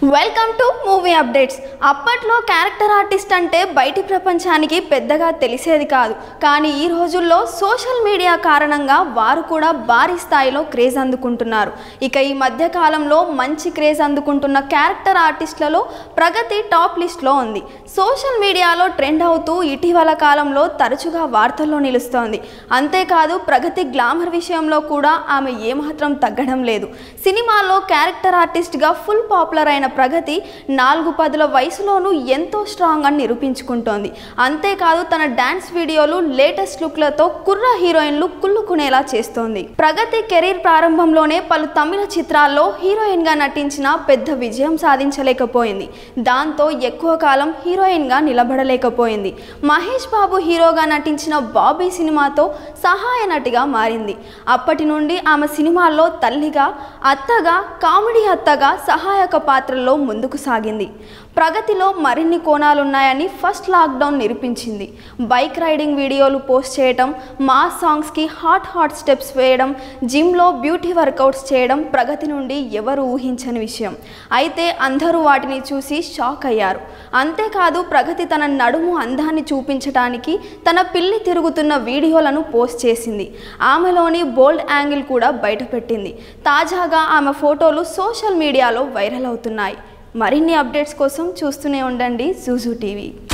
welcome to movie updates అప్పట్లో character artist అంటే బయటి ప్రపంచానికి పెద్దగా తెలిసేది కాదు కానీ ఈ రోజుల్లో సోషల్ మీడియా కారణంగా వారు కూడా భారీ స్థాయిలో క్రేజ్ అందుకుంటున్నారు ఇక ఈ మధ్య కాలంలో మంచి క్రేజ్ అందుకుంటున్న క్యారెక్టర్ ఆర్టిస్టులలో ప్రగతి టాప్ లిస్ట్లో ఉంది సోషల్ మీడియాలో ట్రెండ్ అవుతూ ఇటీవల కాలంలో తరచుగా వార్తల్లో నిలుస్తోంది అంతేకాదు ప్రగతి గ్లామర్ విషయంలో కూడా ఆమె ఏమాత్రం తగ్గడం లేదు సినిమాలో క్యారెక్టర్ ఆర్టిస్ట్గా ఫుల్ పాపులర్ అయిన ప్రగతి నాలుగు పదుల వయసులోనూ ఎంతో స్ట్రాంగ్ అని నిరూపించుకుంటోంది అంతేకాదు తన డాన్స్ వీడియోలు లేటెస్ట్ లుక్లతో కుర్ర హీరోయిన్లు కుళ్ళుకునేలా చేస్తోంది ప్రగతి కెరీర్ ప్రారంభంలోనే పలు తమిళ చిత్రాల్లో హీరోయిన్గా నటించిన పెద్ద విజయం సాధించలేకపోయింది దాంతో ఎక్కువ కాలం హీరోయిన్గా నిలబడలేకపోయింది మహేష్ బాబు హీరోగా నటించిన బాబీ సినిమాతో సహాయ నటిగా మారింది అప్పటి నుండి ఆమె సినిమాల్లో తల్లిగా అత్తగా కామెడీ అత్తగా సహాయక పాత్రల్లో ముందుకు సాగింది ప్రగతిలో మరిన్ని కోణాలున్నాయని ఫస్ట్ లాక్డౌన్ నిరూపించింది బైక్ రైడింగ్ వీడియోలు పోస్ట్ చేయడం మాస్ సాంగ్స్కి హాట్ హాట్ స్టెప్స్ వేయడం జిమ్లో బ్యూటీ వర్కౌట్స్ చేయడం ప్రగతి నుండి ఎవరు ఊహించని విషయం అయితే అందరూ వాటిని చూసి షాక్ అయ్యారు అంతేకాదు ప్రగతి తన నడుము అందాన్ని చూపించడానికి తన పిల్లి తిరుగుతున్న వీడియోలను పోస్ట్ చేసింది ఆమెలోని బోల్డ్ యాంగిల్ కూడా బయటపెట్టింది తాజాగా ఆమె ఫోటోలు సోషల్ మీడియాలో వైరల్ అవుతున్నాయి మరిన్ని అప్డేట్స్ కోసం చూస్తూనే ఉండండి జూజూ టీవీ